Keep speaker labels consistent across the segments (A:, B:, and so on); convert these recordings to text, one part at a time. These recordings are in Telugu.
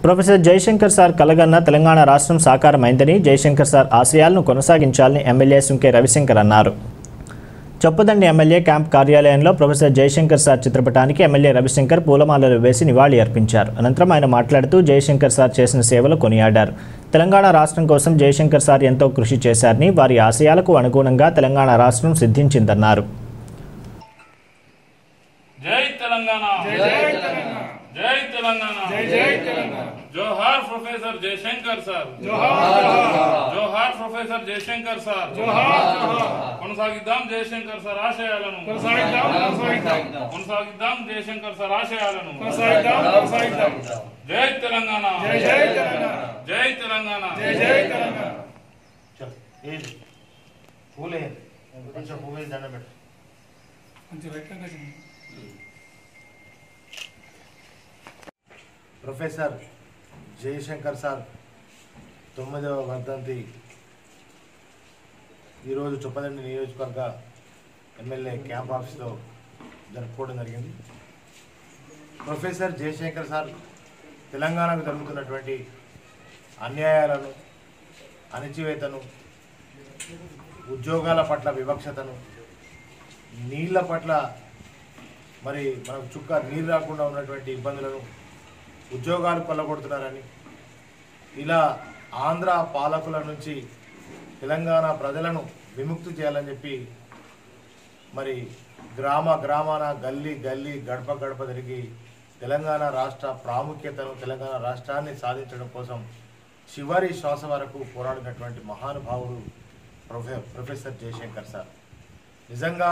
A: ప్రొఫెసర్ జయశంకర్ సార్ కలగన్న తెలంగాణ రాష్ట్రం సాకారమైందని జయశంకర్ సార్ ఆశయాలను కొనసాగించాలని ఎమ్మెల్యే సుంకే రవిశంకర్ అన్నారు చొప్పదండి ఎమ్మెల్యే క్యాంప్ కార్యాలయంలో ప్రొఫెసర్ జయశంకర్ సార్ చిత్రపటానికి ఎమ్మెల్యే రవిశంకర్ పూలమాలలు వేసి నివాళి అర్పించారు అనంతరం ఆయన మాట్లాడుతూ జయశంకర్ సార్ చేసిన సేవలు కొనియాడారు తెలంగాణ రాష్ట్రం కోసం జయశంకర్ సార్ ఎంతో కృషి చేశారని వారి ఆశయాలకు అనుగుణంగా తెలంగాణ రాష్ట్రం సిద్ధించిందన్నారు
B: జై తెలంగాణ జై తెలంగాణ జోహార్ ప్రొఫెసర్ జయశంకర్ సార్ జోహార్ ప్రొఫెసర్ జయశంకర్ సార్ కొనసాగిద్దాం జయశంకర్ సార్ ఆశయాలను కొనసాగిద్దాం జయశంకర్ సార్ ఆశయాలను జై తెలంగాణ జై తెలంగాణ
C: చల్ ఏది పూలే కొంచెం పువ్వు దండం పెట్టు ప్రొఫెసర్ జయశంకర్ సార్ తొమ్మిదవ వర్ధంతి ఈరోజు చొప్పదండి నియోజకవర్గ ఎమ్మెల్యే క్యాంప్ ఆఫీస్లో జరుపుకోవడం జరిగింది ప్రొఫెసర్ జయశంకర్ సార్ తెలంగాణకు జరుగుతున్నటువంటి అన్యాయాలను అణచివేతను ఉద్యోగాల పట్ల వివక్షతను నీళ్ళ పట్ల మరి మనకు చుక్క నీరు రాకుండా ఉన్నటువంటి ఇబ్బందులను ఉద్యోగాలు కొల్లగొడుతున్నారని ఇలా ఆంధ్ర పాలకుల నుంచి తెలంగాణ ప్రజలను విముక్తి చేయాలని చెప్పి మరి గ్రామ గ్రామాన గల్లీ గల్లీ గడప గడప తిరిగి తెలంగాణ రాష్ట్ర ప్రాముఖ్యతను తెలంగాణ రాష్ట్రాన్ని సాధించడం కోసం చివరి శ్వాస వరకు పోరాడినటువంటి మహానుభావుడు ప్రొఫె ప్రొఫెసర్ జయశంకర్ సార్ నిజంగా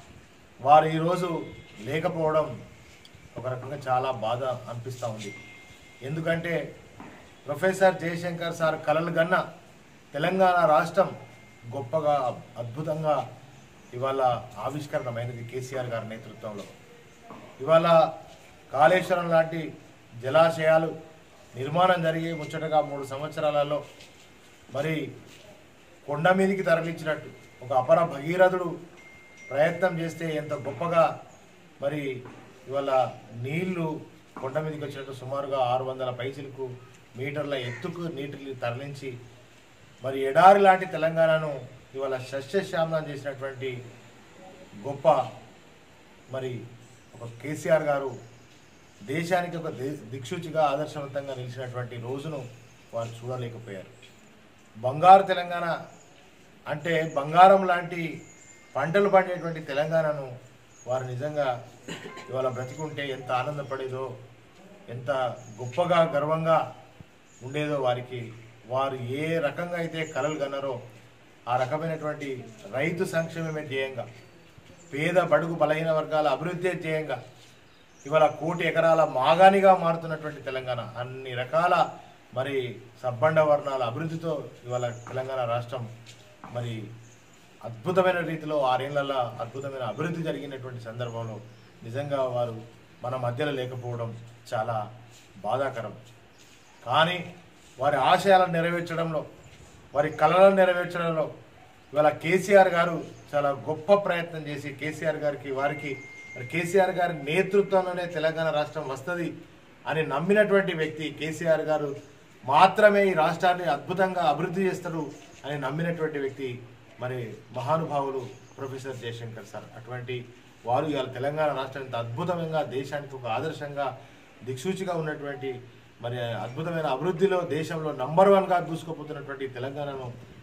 C: వారు ఈరోజు లేకపోవడం ఒక రకంగా చాలా బాధ అనిపిస్తూ ఉంది ఎందుకంటే ప్రొఫెసర్ జయశంకర్ సార్ కలలు గన్న తెలంగాణ రాష్ట్రం గొప్పగా అద్భుతంగా ఇవాళ ఆవిష్కరణమైనది కేసీఆర్ గారి నేతృత్వంలో ఇవాళ కాళేశ్వరం లాంటి జలాశయాలు నిర్మాణం జరిగి ముచ్చటగా మూడు సంవత్సరాలలో మరి కొండ మీదికి తరలించినట్టు ఒక అపర భగీరథుడు ప్రయత్నం చేస్తే ఎంత గొప్పగా మరి ఇవాళ నీళ్లు కొండ మీదకి వచ్చినట్టు సుమారుగా ఆరు వందల పైసలకు మీటర్ల ఎత్తుకు నీటిని తరలించి మరి ఎడారి లాంటి తెలంగాణను ఇవాళ సస్యశ్యామలం చేసినటువంటి గొప్ప మరి ఒక కేసీఆర్ గారు దేశానికి ఒక దే- దిక్సూచిగా ఆదర్శవంతంగా నిలిచినటువంటి రోజును వారు చూడలేకపోయారు బంగారు తెలంగాణ అంటే బంగారం లాంటి పంటలు పండేటువంటి తెలంగాణను వారు నిజంగా ఇవాళ బ్రతికుంటే ఎంత ఆనందపడేదో ఎంత గొప్పగా గర్వంగా ఉండేదో వారికి వారు ఏ రకంగా అయితే కలలు కన్నారో ఆ రకమైనటువంటి రైతు సంక్షేమమే ధ్యేయంగా పేద బడుగు బలహీన వర్గాల అభివృద్ధి ధ్యేయంగా ఇవాళ కోటి ఎకరాల మాగానిగా మారుతున్నటువంటి తెలంగాణ అన్ని రకాల మరి సబ్బండ వర్ణాల అభివృద్ధితో ఇవాళ తెలంగాణ రాష్ట్రం మరి అద్భుతమైన రీతిలో ఆరేళ్లలో అద్భుతమైన అభివృద్ధి జరిగినటువంటి సందర్భంలో నిజంగా వారు మన మధ్యలో లేకపోవడం చాలా బాధాకరం కానీ వారి ఆశయాలను నెరవేర్చడంలో వారి కళలను నెరవేర్చడంలో ఇవాళ కేసీఆర్ గారు చాలా గొప్ప ప్రయత్నం చేసి కేసీఆర్ గారికి వారికి మరి కేసీఆర్ గారి నేతృత్వంలోనే తెలంగాణ రాష్ట్రం వస్తుంది అని నమ్మినటువంటి వ్యక్తి కేసీఆర్ గారు మాత్రమే ఈ రాష్ట్రాన్ని అద్భుతంగా అభివృద్ధి చేస్తారు అని నమ్మినటువంటి వ్యక్తి మరి మహానుభావులు ప్రొఫెసర్ జయశంకర్ సార్ అటువంటి వారు ఇవాళ తెలంగాణ రాష్ట్రం ఇంత అద్భుతంగా దేశానికి ఒక ఆదర్శంగా దిక్సూచిగా ఉన్నటువంటి మరి అద్భుతమైన అభివృద్ధిలో దేశంలో నంబర్ వన్గా దూసుకుపోతున్నటువంటి తెలంగాణను